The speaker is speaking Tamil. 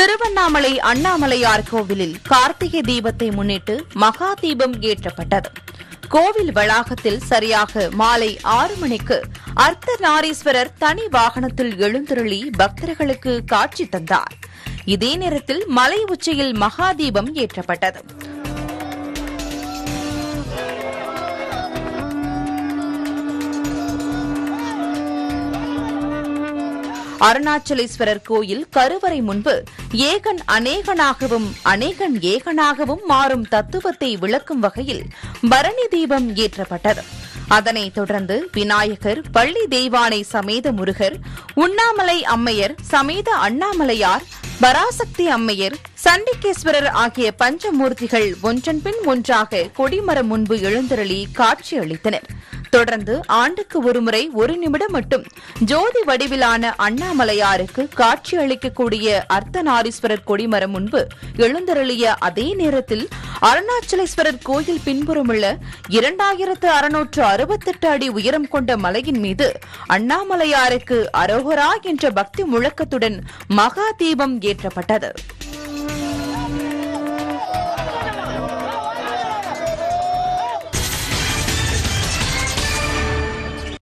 திருவண்ணாமலை அண்ணாமலையார் கோவிலில் கார்த்திகை தீபத்தை முன்னிட்டு மகா தீபம் ஏற்றப்பட்டது கோவில் வளாகத்தில் சரியாக மாலை ஆறு மணிக்கு அர்த்தநாரீஸ்வரர் தனி வாகனத்தில் எழுந்தருளி பக்தர்களுக்கு காட்சி தந்தார் இதே நேரத்தில் மலை உச்சியில் மகா தீபம் ஏற்றப்பட்டது அருணாச்சலேஸ்வரர் கோயில் கருவறை முன்பு ஏகன் அநேகனாகவும் அநேகன் ஏகனாகவும் மாறும் தத்துவத்தை விளக்கும் வகையில் பரணி தீபம் ஏற்றப்பட்டது அதனைத் தொடர்ந்து விநாயகர் பள்ளி தெய்வானை சமேத முருகர் உண்ணாமலை அம்மையர் சமேத அண்ணாமலையார் பராசக்தி அம்மையர் சண்டிகேஸ்வரர் ஆகிய பஞ்சமூர்த்திகள் ஒன்றன் பின் ஒன்றாக கொடிமரம் முன்பு எழுந்தருளி காட்சியளித்தனர் தொடர்ந்து ஆண்டுக்கு ஒருமுறை ஒரு நிமிடம் மட்டும் ஜோதி வடிவிலான அண்ணாமலையாருக்கு காட்சி அளிக்கக்கூடிய அர்த்தநாரீஸ்வரர் கொடிமரம் முன்பு எழுந்தருளிய அதே நேரத்தில் அருணாச்சலேஸ்வரர் கோயில் பின்புறமுள்ள இரண்டாயிரத்து அறுநூற்று அறுபத்தெட்டு அடி உயரம் கொண்ட மலையின் மீது அண்ணாமலையாருக்கு அரோகரா என்ற பக்தி முழக்கத்துடன் மகா தீபம் ஏற்றப்பட்டது